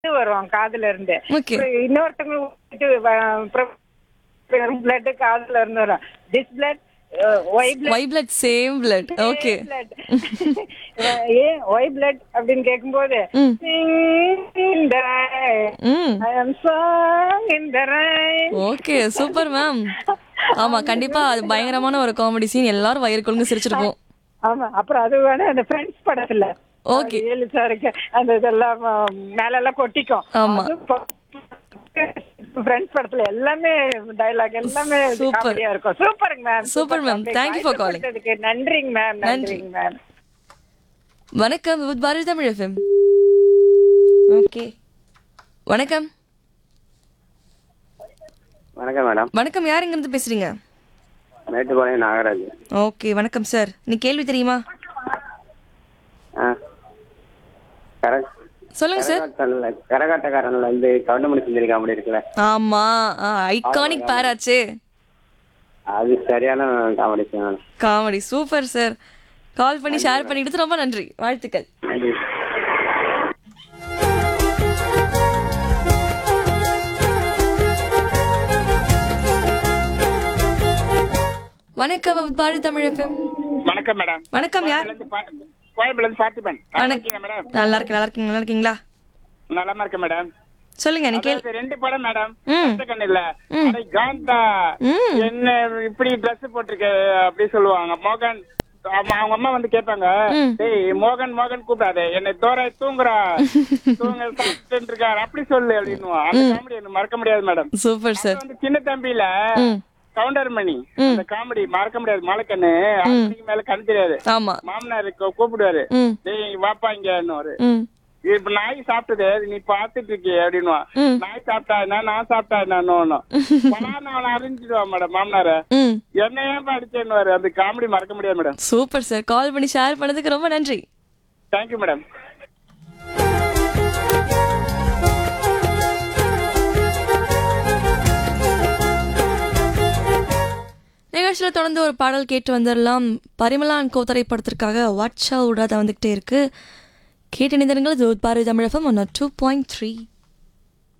வரும் காதுல இருந்து Okay. அப்புறம் இன்னொருத்தவங்க பிளட் காதுல இருந்து வரும் this blood why blood why blood same blood okay ஏன் ஒய் பிளட் அப்படின்னு கேட்கும்போது ம். in the rain. ம் I am song in the rain. Okay super ma'am ஆமா கண்டிப்பா அது பயங்கரமான ஒரு காமெடி சீன் எல்லாரும் வயிறு கொழுங்கு சிரிச்சிருப்போம் ஆமா அப்புறம் அது வேணா அந்த ஃப்ரெண்ட்ஸ் படத்துல Okay. ஏழு சாருக்கு அந்த இதெல்லாம் அஹ், மேல எல்லாம் கொட்டிக்கும் ஆமா. ஃப்ரெண்ட்ஸ் படத்துல எல்லாமே டயலாக் எல்லாமே Super. காமெடியா இருக்கும் சூப்பருங்க ma'am Super, ma'am. Thank you for calling. நன்றிங்க மேம் நன்றி. நன்றிங்க மேம் வணக்கம் with Bharathi Tamil FM okay வணக்கம் வணக்கம் மேடம் வணக்கம் யார் இங்க இருந்து பேசுறீங்க மேட்டுப்பாளையம் நாகராஜ் ஓகே வணக்கம் சார் நீ கேள்வி தெரியுமா ஆ கரக் சொல்லுங்க சார் கரகாட்டன்ல கரகாட்டக்காரன்ல வந்து கவுண்டமணி சுந்தரி காமெடி இருக்குல்ல ஆமா ஐகானிக் பேராச்சே அது சரியான comedy madam comedy super sir call பண்ணி ஷேர் பண்ணிட்டு ரொம்ப நன்றி வாழ்த்துக்கள் நன்றி வணக்கம் with பாரதி தமிழ் எஃப்எம் வணக்கம் மேடம் வணக்கம் யார் கோயம்புல இருந்து பார்த்திபன் நல்லா வணக்கம் இருக்கீங்க மேடம் நல்லா இருக்கேன் நல்லா இருக்கீங்க நல்லா இருக்கீங்களா நலமா இருக்கேன் மேடம் சொல்லுங்க நீ கேள் அதாவது ரெண்டு படம் மேடம் ம். கண்ணு இல்ல அடே காந்தா ம். என்ன இப்படி Dress போட்டிருக்க அப்படி சொல்லுவாங்க மோகன் ஆமா, அவங்க அம்மா வந்து கேட்பாங்க ம். டேய் மோகன் மோகன் கூப்பிடாதே என்னை தோற தூங்குறா தூங்க சாப்பிட்டு இருக்காரு அப்படி சொல்லு அப்படின்னு அந்த காமெடி எனக்கு மறக்க முடியாது மேடம் சூப்பர் சார் வந்து சின்ன தம்பியில ம் கவுண்டர் மணி அந்த காமெடி மறக்க முடியாது மலைக்கண்ணு ஆறு மணிக்கு மேல கண் தெரியாது ஆமா மாமனார் கூ- கூப்பிடுவாரு ம் டேய் வாப்பா இங்கன்னு ம் இப்ப நாய் சாப்பிட்டது நீ பாத்துட்டு இருக்கிய அப்படின்னு ம். நாய் சாப்பிட்டா என்ன நான் சாப்பிட்டா என்னன்னு பலான்னு அவனை அறிஞ்சிடுவான் மேடம் மாமனார ம் என்ன ஏன் அடிச்சேன்னு அந்த காமெடி மறக்க முடியாது மேடம் சூப்பர் சார் கால் பண்ணி ஷேர் பண்ணதுக்கு ரொம்ப நன்றி தேங்க்யூ மேடம் நிகழ்ச்சியில் தொடர்ந்து ஒரு பாடல் கேட்டு வந்துடலாம் பரிமளான் கோ திரைப்படத்திற்காக வாட்சா விடாத வந்துகிட்டே இருக்கு கேட்டு நிதனங்கள் Bharathi Tamilagam one two point three